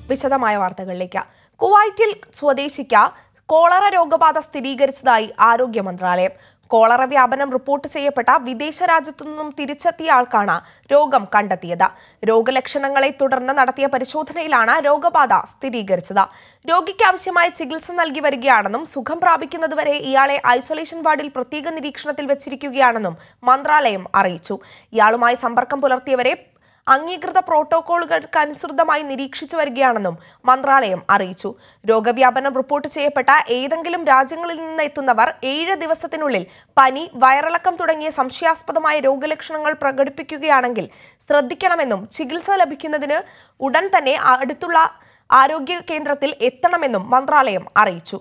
വിശദമായ വാർത്തകളിലേക്ക് കുവൈറ്റിൽ സ്വദേശിക്ക് കോളറ രോഗബാധ സ്ഥിരീകരിച്ചതായി ആരോഗ്യ മന്ത്രാലയം കോളറ വ്യാപനം റിപ്പോർട്ട് ചെയ്യപ്പെട്ട വിദേശ രാജ്യത്തു നിന്നും തിരിച്ചെത്തിയ ആൾക്കാണ് രോഗം കണ്ടെത്തിയത് രോഗലക്ഷണങ്ങളെ തുടർന്ന് നടത്തിയ പരിശോധനയിലാണ് രോഗബാധ സ്ഥിരീകരിച്ചത് രോഗിക്ക് ആവശ്യമായ ചികിത്സ നൽകി വരികയാണെന്നും സുഖം പ്രാപിക്കുന്നതുവരെ ഇയാളെ ഐസൊലേഷൻ വാർഡിൽ പ്രത്യേക നിരീക്ഷണത്തിൽ വെച്ചിരിക്കുകയാണെന്നും മന്ത്രാലയം അറിയിച്ചു ഇയാളുമായി സമ്പർക്കം പുലർത്തിയവരെ അംഗീകൃത പ്രോട്ടോകോളുകൾക്ക് അനുസൃതമായി നിരീക്ഷിച്ചു വരികയാണെന്നും മന്ത്രാലയം അറിയിച്ചു രോഗവ്യാപനം റിപ്പോർട്ട് ചെയ്യപ്പെട്ട ഏതെങ്കിലും രാജ്യങ്ങളിൽ നിന്ന് എത്തുന്നവർ ഏഴ് ദിവസത്തിനുള്ളിൽ പനി വയറിളക്കം തുടങ്ങിയ സംശയാസ്പദമായ രോഗലക്ഷണങ്ങൾ പ്രകടിപ്പിക്കുകയാണെങ്കിൽ ശ്രദ്ധിക്കണമെന്നും ചികിത്സ ലഭിക്കുന്നതിന് ഉടൻ തന്നെ അടുത്തുള്ള ആരോഗ്യ കേന്ദ്രത്തിൽ എത്തണമെന്നും മന്ത്രാലയം അറിയിച്ചു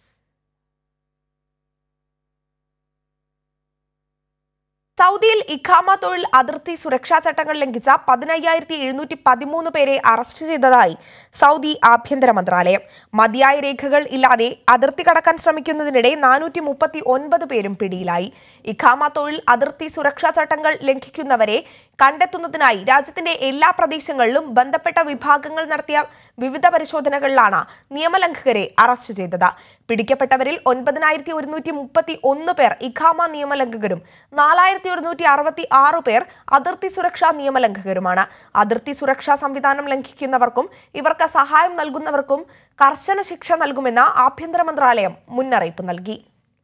സൗദിയിൽ ഇഖാമ തൊഴിൽ അതിർത്തി സുരക്ഷാ ചട്ടങ്ങൾ ലംഘിച്ച പതിനയ്യായിരത്തി എഴുന്നൂറ്റി പതിമൂന്ന് പേരെ അറസ്റ്റ് ചെയ്തതായി സൗദി ആഭ്യന്തര മന്ത്രാലയം മതിയായ രേഖകൾ ഇല്ലാതെ അതിർത്തി കടക്കാൻ ശ്രമിക്കുന്നതിനിടെ നാനൂറ്റി മുപ്പത്തി ഒൻപത് പേരും പിടിയിലായി ഇഖാമ തൊഴിൽ അതിർത്തി സുരക്ഷാ ചട്ടങ്ങൾ ലംഘിക്കുന്നവരെ കണ്ടെത്തുന്നതിനായി രാജ്യത്തിന്റെ എല്ലാ പ്രദേശങ്ങളിലും ബന്ധപ്പെട്ട വിഭാഗങ്ങൾ നടത്തിയ വിവിധ പരിശോധനകളിലാണ് നിയമലംഘകരെ അറസ്റ്റ് ചെയ്തത് പിടിക്കപ്പെട്ടവരിൽ ഒൻപതിനായിരത്തി ഒരുന്നൂറ്റി മുപ്പത്തി ഒന്ന് പേർ ഇഖാമ നിയമലംഘകരും നാലായിരത്തി ഒരുന്നൂറ്റി അറുപത്തി ആറ് പേർ അതിർത്തി സുരക്ഷാ നിയമലംഘകരുമാണ് അതിർത്തി സുരക്ഷാ സംവിധാനം ലംഘിക്കുന്നവർക്കും ഇവർക്ക് സഹായം നൽകുന്നവർക്കും കർശന ശിക്ഷ നൽകുമെന്ന് ആഭ്യന്തര മന്ത്രാലയം മുന്നറിയിപ്പ് നൽകി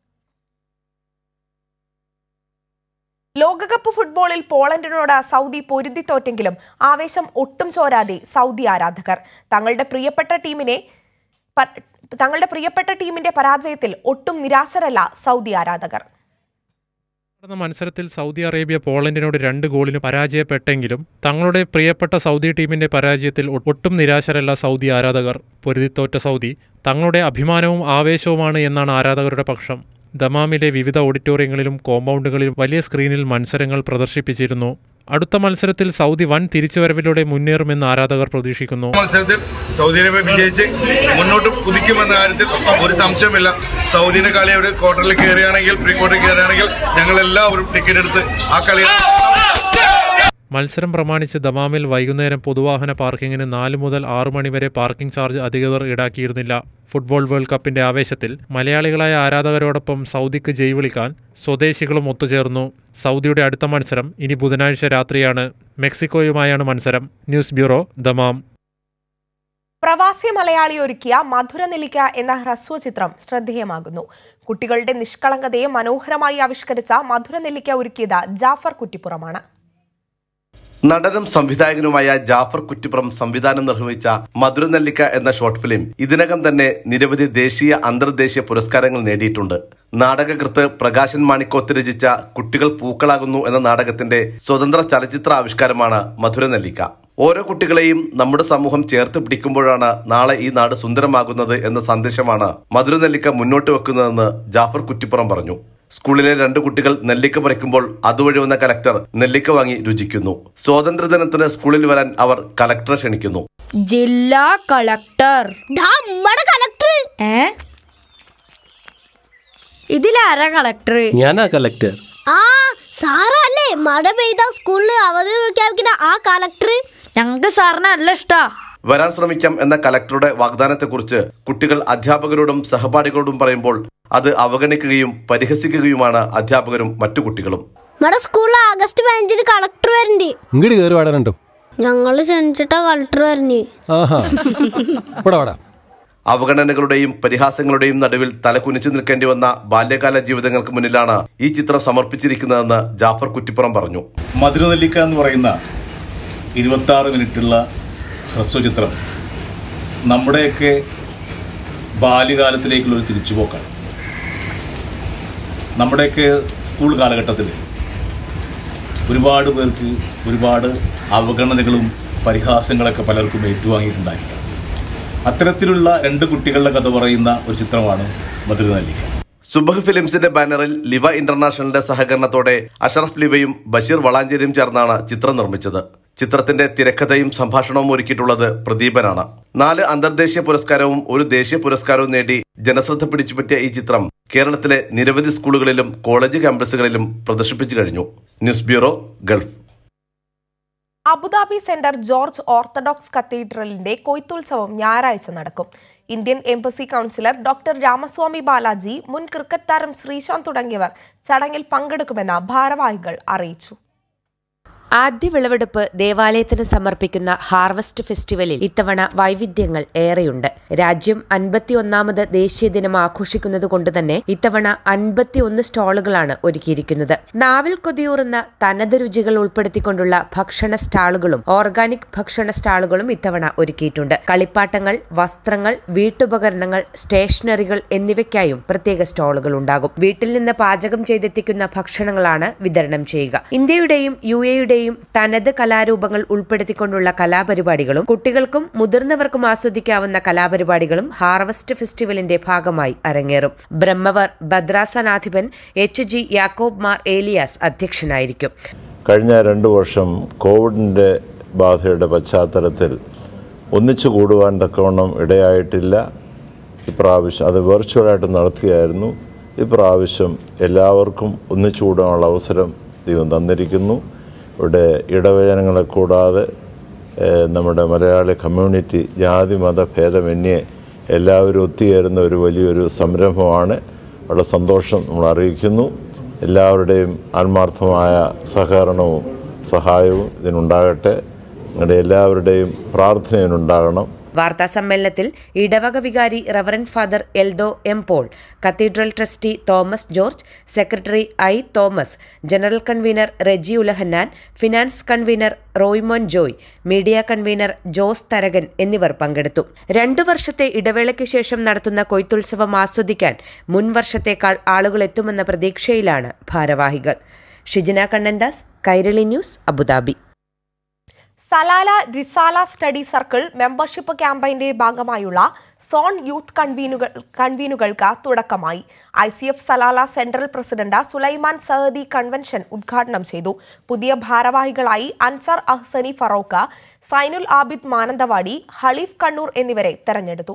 ലോകകപ്പ് ഫുട്ബോളിൽ പോളണ്ടിനോട് സൗദി പൊരുതി തോറ്റെങ്കിലും ആവേശം ഒട്ടും ചോരാതെ സൗദി ആരാധകർ തങ്ങളുടെ പ്രിയപ്പെട്ട ടീമിനെ പ- തങ്ങളുടെ പ്രിയപ്പെട്ട ടീമിന്റെ പരാജയത്തിൽ ഒട്ടും നിരാശരല്ല സൗദി ആരാധകർ നടന്ന മത്സരത്തിൽ സൗദി അറേബ്യ പോളണ്ടിനോട് രണ്ട് ഗോളിന് പരാജയപ്പെട്ടെങ്കിലും തങ്ങളുടെ പ്രിയപ്പെട്ട സൗദി ടീമിന്റെ പരാജയത്തിൽ ഒ- ഒട്ടും നിരാശരല്ല സൗദി ആരാധകർ പൊരുതിത്തോറ്റ സൗദി തങ്ങളുടെ അഭിമാനവും ആവേശവുമാണ് എന്നാണ് ആരാധകരുടെ പക്ഷം ദമാമിലെ വിവിധ ഓഡിറ്റോറിയങ്ങളിലും കോമ്പൗണ്ടുകളിലും വലിയ സ്ക്രീനിൽ മത്സരങ്ങൾ പ്രദർശിപ്പിച്ചിരുന്നു അടുത്ത മത്സരത്തിൽ സൗദി വൻ തിരിച്ചുവരവിലൂടെ മുന്നേറുമെന്ന് ആരാധകർ പ്രതീക്ഷിക്കുന്നു മത്സരത്തിൽ സൗദി അറേബ്യ വിജയിച്ച് മുന്നോട്ട് കുതിക്കുമെന്ന കാര്യത്തിൽ ഒരു സംശയമില്ല സൗദിന്റെ കളി അവർ ക്വാർട്ടറിൽ കയറുകയാണെങ്കിൽ പ്രീ ക്വാർട്ടറിൽ കയറുകയാണെങ്കിൽ ഞങ്ങൾ എല്ലാവരും ടിക്കറ്റ് എടുത്ത് ആ കളി മത്സരം പ്രമാണിച്ച് ദമാമിൽ വൈകുന്നേരം പൊതുവാഹന പാർക്കിങ്ങിന് നാല് മുതൽ ആറു മണിവരെ പാർക്കിംഗ് ചാർജ് അധികൃതർ ഈടാക്കിയിരുന്നില്ല ഫുട്ബോൾ വേൾഡ് കപ്പിന്റെ ആവേശത്തിൽ മലയാളികളായ ആരാധകരോടൊപ്പം സൗദിക്ക് ജയ് വിളിക്കാൻ സ്വദേശികളും ഒത്തുചേർന്നു സൗദിയുടെ അടുത്ത മത്സരം ഇനി ബുധനാഴ്ച രാത്രിയാണ് മെക്സിക്കോയുമായാണ് മത്സരം ന്യൂസ് ബ്യൂറോ ദമാം പ്രവാസി മലയാളി ഒരുക്കിയ മധുര നെല്ലിക്ക എന്ന ഹ്രസ്വ ചിത്രം ശ്രദ്ധേയമാകുന്നു കുട്ടികളുടെ നിഷ്കളങ്കതയെ മനോഹരമായി ആവിഷ്കരിച്ച മധുര നെല്ലിക്ക ഒരുക്കിയത് ജാഫർ കുറ്റിപ്പുറമാണ് നടനും സംവിധായകനുമായ ജാഫർ കുറ്റിപ്പുറം സംവിധാനം നിർവഹിച്ച മധുരനെല്ലിക്ക എന്ന ഷോർട്ട് ഫിലിം ഇതിനകം തന്നെ നിരവധി ദേശീയ അന്തർദേശീയ പുരസ്കാരങ്ങൾ നേടിയിട്ടുണ്ട് നാടകകൃത്ത് പ്രകാശൻ മാണിക്കോത്ത് രചിച്ച കുട്ടികൾ പൂക്കളാകുന്നു എന്ന നാടകത്തിന്റെ സ്വതന്ത്ര ചലച്ചിത്ര ആവിഷ്കാരമാണ് മധുരനെല്ലിക്ക ഓരോ കുട്ടികളെയും നമ്മുടെ സമൂഹം ചേർത്ത് പിടിക്കുമ്പോഴാണ് നാളെ ഈ നാട് സുന്ദരമാകുന്നത് എന്ന സന്ദേശമാണ് മധുരനെല്ലിക്ക മുന്നോട്ട് വെക്കുന്നതെന്ന് ജാഫർ കുറ്റിപ്പുറം പറഞ്ഞു സ്കൂളിലെ രണ്ട് കുട്ടികൾ നെല്ലിക്ക പറിക്കുമ്പോൾ അതുവഴി വന്ന കലക്ടർ നെല്ലിക്ക വാങ്ങി രുചിക്കുന്നു സ്വാതന്ത്ര്യദിനത്തിന് സ്കൂളിൽ വരാൻ അവർ കലക്ടറെ ക്ഷണിക്കുന്നു ജില്ലാ കളക്ടർ നമ്മടെ കളക്ടർ ഏ ഇതിലാരാ കളക്ടർ ഞാനാ കലക്ടർ ആ സാറല്ലേ മഴ പെയ്ത സ്കൂളിൽ അവധി പ്രഖ്യാപിക്കുന്ന ആ കളക്ടർ ഞങ്ങക്ക് സാറിനെ നല്ല ഇഷ്ടാ വരാൻ ശ്രമിക്കാം എന്ന കലക്ടറുടെ വാഗ്ദാനത്തെക്കുറിച്ച് കുട്ടികൾ അധ്യാപകരോടും സഹപാഠികളോടും പറയുമ്പോൾ അത് അവഗണിക്കുകയും പരിഹസിക്കുകയുമാണ് അധ്യാപകരും മറ്റു കുട്ടികളും നമ്മുടെ സ്കൂളിൽ ആഗസ്റ്റ് പതിനഞ്ചിന് കളക്ടർ വരണ്ട് ഇങ്ങോട്ട് കയറി വാടാ രണ്ടും ഞങ്ങള് ക്ഷണിച്ചിട്ടാ കളക്ടർ വരണ്ടേ ആഹാ ഇവിടെ വാടാ അവഗണനകളുടെയും പരിഹാസങ്ങളുടെയും നടുവിൽ തലകുനിച്ചു നിൽക്കേണ്ടി വന്ന ബാല്യകാല ജീവിതങ്ങൾക്ക് മുന്നിലാണ് ഈ ചിത്രം സമർപ്പിച്ചിരിക്കുന്നതെന്ന് ജാഫർ കുറ്റിപ്പുറം പറഞ്ഞു മധുരനെല്ലിക്ക എന്ന് പറയുന്ന ഇരുപത്തി ആറ് മിനിറ്റുള്ള ഹ്രസ്വചിത്രം നമ്മുടെയൊക്കെ ബാല്യകാലത്തിലേക്കുള്ളൊരു തിരിച്ചുപോക്കാണ് നമ്മുടെയൊക്കെ സ്കൂൾ കാലഘട്ടത്തിൽ ഒരുപാട് പേർക്ക് ഒരുപാട് അവഗണനകളും പരിഹാസങ്ങളൊക്കെ പലർക്കും ഏറ്റുവാങ്ങിയിട്ടുണ്ടായിരിക്കാം അത്തരത്തിലുള്ള രണ്ട് കുട്ടികളുടെ കഥ പറയുന്ന ഒരു ചിത്രമാണ് മധുരനെല്ലിക്ക സുബഹ് ഫിലിംസിന്റെ ബാനറിൽ ലിവ ഇന്റർനാഷണലിന്റെ സഹകരണത്തോടെ അഷറഫ് ലിവയും ബഷീർ വളാഞ്ചേരിയും ചേർന്നാണ് ചിത്രം നിർമ്മിച്ചത് ചിത്രത്തിന്റെ തിരക്കഥയും സംഭാഷണവും ഒരുക്കിയിട്ടുള്ളത് പ്രദീപനാണ് നാല് അന്തർദേശീയ പുരസ്കാരവും ഒരു ദേശീയ പുരസ്കാരവും നേടി ജനശ്രദ്ധ പിടിച്ചുപറ്റിയ ഈ ചിത്രം കേരളത്തിലെ നിരവധി സ്കൂളുകളിലും കോളേജ് ക്യാമ്പസുകളിലും പ്രദർശിപ്പിച്ചു കഴിഞ്ഞു news bureau Gulf Abu Dhabi centre George orthodox കത്തീഡ്രലിന്റെ കൊയ്ത്തുത്സവം ഞായറാഴ്ച നടക്കും Indian embassy counsellor doctor Ramaswamy Balaji മുൻ ക്രിക്കറ്റ് താരം ശ്രീശാന്ത് തുടങ്ങിയവർ ചടങ്ങിൽ പങ്കെടുക്കുമെന്ന് ഭാരവാഹികൾ അറിയിച്ചു ആദ്യ വിളവെടുപ്പ് ദേവാലയത്തിന് സമർപ്പിക്കുന്ന ഹാർവസ്റ്റ് ഫെസ്റ്റിവലിൽ ഇത്തവണ വൈവിധ്യങ്ങൾ ഏറെയുണ്ട് രാജ്യം അൻപത്തിയൊന്നാമത് ദേശീയ ദിനം ആഘോഷിക്കുന്നത് കൊണ്ട് തന്നെ ഇത്തവണ അൻപത്തിയൊന്ന് സ്റ്റാളുകളാണ് ഒരുക്കിയിരിക്കുന്നത് നാവിൽ കൊതിയൂറുന്ന തനത് രുചികൾ ഉൾപ്പെടുത്തിക്കൊണ്ടുള്ള ഭക്ഷണ സ്റ്റാളുകളും ഓർഗാനിക് ഭക്ഷണ സ്റ്റാളുകളും ഇത്തവണ ഒരുക്കിയിട്ടുണ്ട് കളിപ്പാട്ടങ്ങൾ വസ്ത്രങ്ങൾ വീട്ടുപകരണങ്ങൾ സ്റ്റേഷനറികൾ എന്നിവയ്ക്കായും പ്രത്യേക സ്റ്റാളുകൾ ഉണ്ടാകും വീട്ടിൽ നിന്ന് പാചകം ചെയ്തെത്തിക്കുന്ന ഭക്ഷണങ്ങളാണ് വിതരണം ചെയ്യുക ഇന്ത്യയുടെയും യു എയുടെയും തനത് കലാരൂപങ്ങൾ ഉൾപ്പെടുത്തിക്കൊണ്ടുള്ള കലാപരിപാടികളും കുട്ടികൾക്കും മുതിർന്നവർക്കും ആസ്വദിക്കാവുന്ന കലാപരിപാടികളും ഹാർവസ്റ്റ് ഫെസ്റ്റിവലിന്റെ ഭാഗമായി അരങ്ങേറും ബ്രഹ്മവർ ഭദ്രാസനാധിപൻ എച്ച് ജി യാക്കോബ് മാർ ഏലിയാസ് അധ്യക്ഷനായിരിക്കും കഴിഞ്ഞ രണ്ട് വർഷം കോവിഡിൻ്റെ ബാധയുടെ പശ്ചാത്തലത്തിൽ ഒന്നിച്ചു കൂടുവാൻ തക്കവണ്ണം ഇടയായിട്ടില്ല ഇപ്രാവശ്യം അത് വെർച്വലായിട്ട് നടത്തുകയായിരുന്നു ഇപ്രാവശ്യം എല്ലാവർക്കും ഒന്നിച്ചു കൂടാനുള്ള അവസരം ദൈവം തന്നിരിക്കുന്നു ഇവിടെ ഇടവചനങ്ങളെ കൂടാതെ ഏഹ്, നമ്മുടെ മലയാളി കമ്മ്യൂണിറ്റി ജാതി മത ഭേദമന്യേ എല്ലാവരും ഒത്തുചേരുന്ന ഒരു വലിയൊരു സംരംഭമാണ് വളരെ സന്തോഷം നമ്മൾ അറിയിക്കുന്നു എല്ലാവരുടെയും ആത്മാർത്ഥമായ സഹകരണവും സഹായവും ഇതിനുണ്ടാകട്ടെ നിങ്ങളുടെ എല്ലാവരുടെയും പ്രാർത്ഥനയിനുണ്ടാകണം വാർത്താ സമ്മേളനത്തിൽ ഇടവക വികാരി reverend father Eldho M Paul cathedral trustee Thomas George secretary I Thomas general convener Reji Ulahannan finance convener Roymon Joy media convener Jose Tharakan എന്നിവർ പങ്കെടുത്തു രണ്ടു വർഷത്തെ ഇടവേളയ്ക്ക് ശേഷം നടത്തുന്ന കൊയ്ത്തുത്സവം ആസ്വദിക്കാൻ മുൻ വർഷത്തേക്കാൾ ആളുകൾ എത്തുമെന്ന പ്രതീക്ഷയിലാണ് ഭാരവാഹികൾ Shijina Kannandas Kairali news Abu Dhabi Salalah Risala study circle membership ക്യാമ്പയിന്റെ ഭാഗമായുള്ള സോൺ യൂത്ത് കൺവീനുകൾ കൺവീനുകൾക്ക് തുടക്കമായി I C F Salalah central president Sulaiman Sahadi convention ഉദ്ഘാടനം ചെയ്തു പുതിയ ഭാരവാഹികളായി അൻസാർ അഹ്സനി ഫറോക്ക സൈനുൽ ആബിദ് മാനന്തവാടി ഹളീഫ് കണ്ണൂർ എന്നിവരെ തെരഞ്ഞെടുത്തു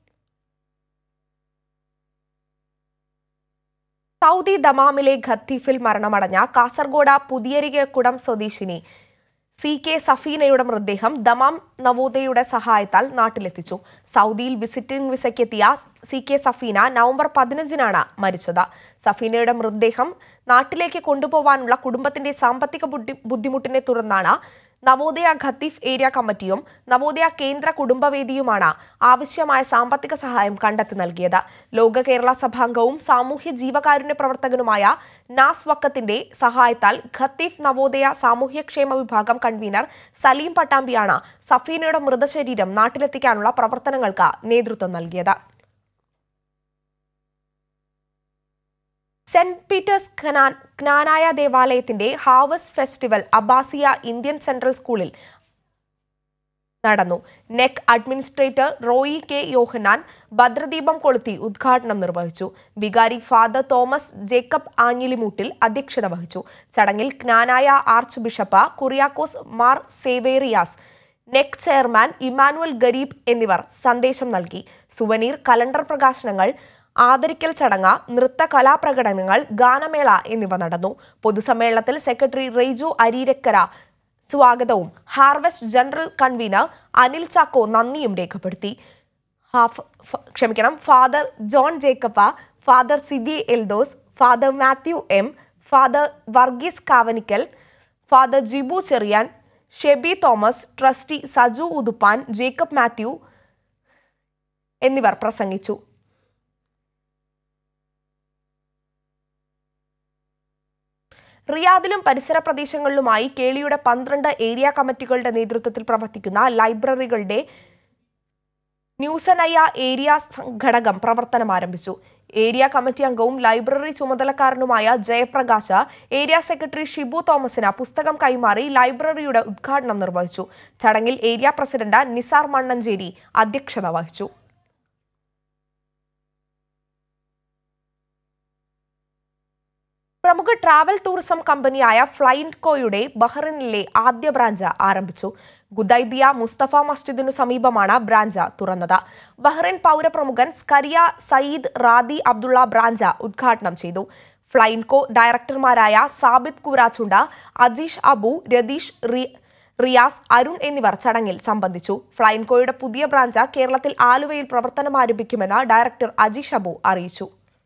സൗദി ദമാമിലെ ഖത്തീഫിൽ മരണമടഞ്ഞ കാസർഗോഡ് പുതിയരികക്കുടം സ്വദേശിനി സി കെ സഫീനയുടെ മൃതദേഹം ദമാം നവോദയയുടെ സഹായത്താൽ നാട്ടിലെത്തിച്ചു സൗദിയിൽ വിസിറ്റിംഗ് വിസയ്ക്കെത്തിയ സി കെ സഫീന നവംബർ പതിനഞ്ചിനാണ് മരിച്ചത് സഫീനയുടെ മൃതദേഹം നാട്ടിലേക്ക് കൊണ്ടുപോകാനുള്ള കുടുംബത്തിന്റെ സാമ്പത്തിക ബുദ്ധി- ബുദ്ധിമുട്ടിനെ തുടർന്നാണ് നവോദയ ഖത്തീഫ് ഏരിയ കമ്മിറ്റിയും നവോദയ കേന്ദ്ര കുടുംബവേദിയുമാണ് ആവശ്യമായ സാമ്പത്തിക സഹായം കണ്ടെത്തി നൽകിയത് ലോക കേരള സഭാംഗവും സാമൂഹ്യ ജീവകാരുണ്യ പ്രവർത്തകനുമായ നാസ് വക്കത്തിന്റെ സഹായത്താൽ ഖത്തീഫ് നവോദയ സാമൂഹ്യക്ഷേമ വിഭാഗം കൺവീനർ സലീം പട്ടാമ്പിയാണ് സഫീനയുടെ മൃതശരീരം നാട്ടിലെത്തിക്കാനുള്ള പ്രവർത്തനങ്ങൾക്ക് നേതൃത്വം നൽകിയത് സെന്റ് പീറ്റേഴ്സ് ഖനാൻ ജ്ഞാനായ ദേവാലയത്തിന്റെ harvest festival Abbasiya Indian central സ്കൂളിൽ നടന്നു NECK administrator Roy K Yohannan ഭദ്രദീപം കൊളുത്തി ഉദ്ഘാടനം നിർവഹിച്ചു വികാരി ഫാദർ തോമസ് ജേക്കബ് ആഞ്ഞിലിമൂട്ടിൽ അധ്യക്ഷത വഹിച്ചു ചടങ്ങിൽ Knanaya archbishop Kuriakose Mar Severios NECK chairman Emmanuel Gharib എന്നിവർ സന്ദേശം നൽകി സുവനീർ കലണ്ടർ പ്രകാശനങ്ങൾ ആദരിക്കൽ ചടങ്ങ് നൃത്ത കലാപ്രകടനങ്ങൾ ഗാനമേള എന്നിവ നടന്നു പൊതുസമ്മേളനത്തിൽ സെക്രട്ടറി റെയ്ജു അരീരക്കര സ്വാഗതവും harvest general convener Anil Chacko നന്ദിയും രേഖപ്പെടുത്തി ഹാഫ് ഫ- ക്ഷമിക്കണം father John Jacob father Siby Eldhos father Mathew M father Varghese Kavanickal father Jibu Cherian Sheby Thomas trustee Saju Uthuppan Jacob Mathew എന്നിവർ പ്രസംഗിച്ചു റിയാദിലും പരിസര പ്രദേശങ്ങളിലുമായി കേളിയുടെ പന്ത്രണ്ട് ഏരിയ കമ്മിറ്റികളുടെ നേതൃത്വത്തിൽ പ്രവർത്തിക്കുന്ന ലൈബ്രറികളുടെ ന്യൂസനയ ഏരിയ സ- ഘടകം പ്രവർത്തനം ആരംഭിച്ചു ഏരിയ കമ്മിറ്റി അംഗവും ലൈബ്രറി ചുമതലക്കാരനുമായ ജയപ്രകാശ് ഏരിയ സെക്രട്ടറി ഷിബു തോമസിന് പുസ്തകം കൈമാറി ലൈബ്രറിയുടെ ഉദ്ഘാടനം നിർവഹിച്ചു ചടങ്ങിൽ ഏരിയ പ്രസിഡന്റ് നിസാർ മണ്ണഞ്ചേരി അധ്യക്ഷത വഹിച്ചു പ്രമുഖ ട്രാവൽ ടൂറിസം കമ്പനിയായ ഫ്ലൈൻകോയുടെ ബഹ്റിനിലെ ആദ്യ ബ്രാഞ്ച് ആരംഭിച്ചു ഗുദൈബിയ മുസ്തഫ മസ്ജിദിനു സമീപമാണ് ബ്രാഞ്ച് തുറന്നത് ബഹ്റിൻ പൗരപ്രമുഖൻ സ്കറിയ സയ്യിദ് റാദി അബ്ദുള്ള ബ്രാഞ്ച് ഉദ്ഘാടനം ചെയ്തു ഫ്ലൈൻകോ ഡയറക്ടർമാരായ സാബിത് കൂരാച്ചുണ്ട അജീഷ് അബു രതീഷ് റി- റിയാസ് അരുൺ എന്നിവർ ചടങ്ങിൽ സംബന്ധിച്ചു ഫ്ലൈൻകോയുടെ പുതിയ ബ്രാഞ്ച് കേരളത്തിൽ ആലുവയിൽ പ്രവർത്തനം ആരംഭിക്കുമെന്ന് ഡയറക്ടർ അജി ഷബു അറിയിച്ചു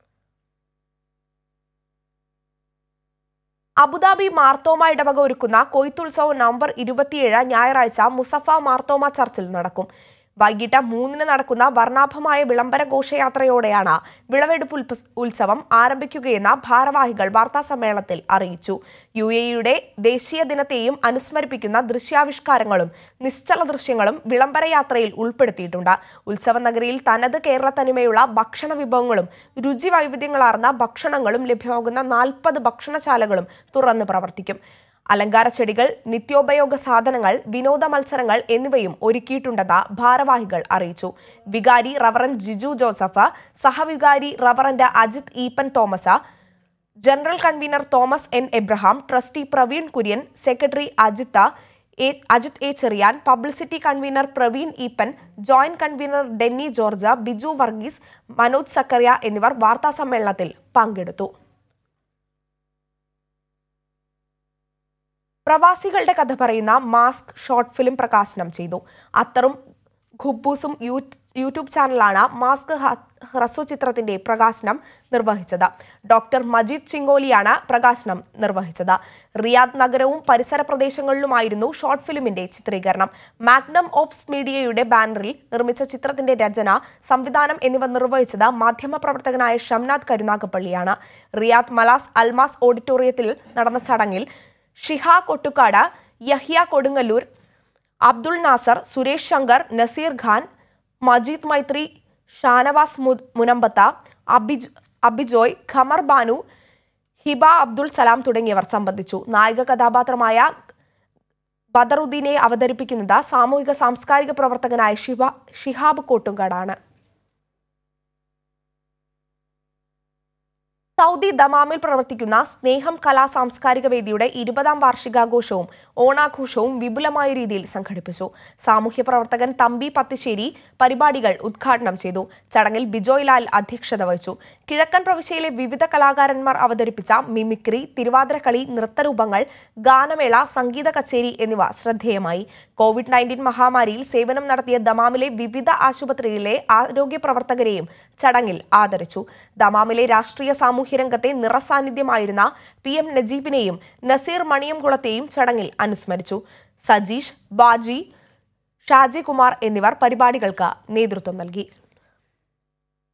അബുദാബി മാർത്തോമ ഇടവക ഒരുക്കുന്ന കൊയ്ത്തുത്സവം നവംബർ ഇരുപത്തിയേഴ് ഞായറാഴ്ച മുസഫ മാർത്തോമ ചർച്ചിൽ നടക്കും വൈകിട്ട് മൂന്നിന് നടക്കുന്ന വർണ്ണാഭമായ വിളംബര ഘോഷയാത്രയോടെയാണ് വിളവെടുപ്പ് ഉൽപ- ഉത്സവം ആരംഭിക്കുകയെന്ന് ഭാരവാഹികൾ വാർത്താസമ്മേളനത്തിൽ അറിയിച്ചു യു എയുടെ ദേശീയ ദിനത്തെയും അനുസ്മരിപ്പിക്കുന്ന ദൃശ്യാവിഷ്കാരങ്ങളും നിശ്ചല ദൃശ്യങ്ങളും വിളംബര യാത്രയിൽ ഉൾപ്പെടുത്തിയിട്ടുണ്ട് ഉത്സവ നഗരിയിൽ തനത് കേരള തനിമയുള്ള ഭക്ഷണ വിഭവങ്ങളും രുചി വൈവിധ്യങ്ങളാർന്ന ഭക്ഷണങ്ങളും ലഭ്യമാകുന്ന നാൽപ്പത് ഭക്ഷണശാലകളും തുറന്ന് പ്രവർത്തിക്കും അലങ്കാര ചെടികൾ നിത്യോപയോഗ സാധനങ്ങൾ വിനോദ മത്സരങ്ങൾ എന്നിവയും ഒരുക്കിയിട്ടുണ്ടെന്ന് ഭാരവാഹികൾ അറിയിച്ചു വികാരി റവറൻ ജിജു ജോസഫ് സഹവികാരി reverend Ajith Eapen Thomas general convener Thomas N Abraham trustee Praveen Kurian secretary Ajitha A Ajith A Cherian publicity convener Praveen Eapen joint convener Denny George Biju Varghese Manoj Zachariah എന്നിവർ വാർത്താസമ്മേളനത്തിൽ പങ്കെടുത്തു പ്രവാസികളുടെ കഥ പറയുന്ന മാസ്ക് ഷോർട്ട് ഫിലിം പ്രകാശനം ചെയ്തു അത്തറും ഖുബൂസും യൂ- യൂട്യൂബ് ചാനലാണ് മാസ്ക് ഹ- ഹ്രസ്വ ചിത്രത്തിന്റെ പ്രകാശനം നിർവഹിച്ചത് ഡോക്ടർ മജീദ് ചിങ്കോലിയാണ് പ്രകാശനം നിർവഹിച്ചത് റിയാദ് നഗരവും പരിസര പ്രദേശങ്ങളിലുമായിരുന്നു ഷോർട്ട് ഫിലിമിന്റെ ചിത്രീകരണം മാഗ്നം ഓപ്സ് മീഡിയയുടെ ബാനറിൽ നിർമ്മിച്ച ചിത്രത്തിന്റെ രചന സംവിധാനം എന്നിവ നിർവഹിച്ചത് മാധ്യമപ്രവർത്തകനായ ഷംനാഥ് കരുനാഗപ്പള്ളിയാണ് റിയാദ് മലാസ് അൽമാസ് ഓഡിറ്റോറിയത്തിൽ നടന്ന ചടങ്ങിൽ ഷിഹ കൊട്ടുക്കാട് യഹ്യ കൊടുങ്ങല്ലൂർ അബ്ദുൾ നാസർ സുരേഷ് ശങ്കർ നസീർ ഖാൻ മജീദ് മൈത്രി ഷാനവാസ് മു- മുനമ്പത്ത അബിജ് അബിജോയ് ഖമർ ബാനു ഹിബ അബ്ദുൾ സലാം തുടങ്ങിയവർ സംബന്ധിച്ചു നായിക കഥാപാത്രമായ ബദറുദ്ദീനെ അവതരിപ്പിക്കുന്നത് സാമൂഹിക സാംസ്കാരിക പ്രവർത്തകനായ ഷിബ ഷിഹാബ് കോട്ടുങ്കാടാണ് സൗദി ദമാമിൽ പ്രവർത്തിക്കുന്ന സ്നേഹം കലാ സാംസ്കാരിക വേദിയുടെ ഇരുപതാം വാർഷികാഘോഷവും ഓണാഘോഷവും വിപുലമായ രീതിയിൽ സംഘടിപ്പിച്ചു സാമൂഹ്യ പ്രവർത്തകൻ തമ്പി പത്തിശ്ശേരി പരിപാടികൾ ഉദ്ഘാടനം ചെയ്തു ചടങ്ങിൽ ബിജോയ് ലാൽ അധ്യക്ഷത വഹിച്ചു കിഴക്കൻ പ്രവിശ്യയിലെ വിവിധ കലാകാരന്മാർ അവതരിപ്പിച്ച മിമിക്രി തിരുവാതിരക്കളി നൃത്തരൂപങ്ങൾ ഗാനമേള സംഗീത കച്ചേരി എന്നിവ ശ്രദ്ധേയമായി കോവിഡ് നയൻറ്റീൻ മഹാമാരിയിൽ സേവനം നടത്തിയ ദമാമിലെ വിവിധ ആശുപത്രിയിലെ ആരോഗ്യ പ്രവർത്തകരെയും ചടങ്ങിൽ ആദരിച്ചു ദമാമിലെ രാഷ്ട്രീയ സാമൂഹ്യ രംഗത്തെ നിറസാന്നിധ്യമായിരുന്ന പി എം നജീബിനെയും നസീർ മണിയംകുളത്തെയും ചടങ്ങിൽ അനുസ്മരിച്ചു സജീഷ് ബാജി ഷാജി കുമാർ എന്നിവർ പരിപാടികൾക്ക് നേതൃത്വം നൽകി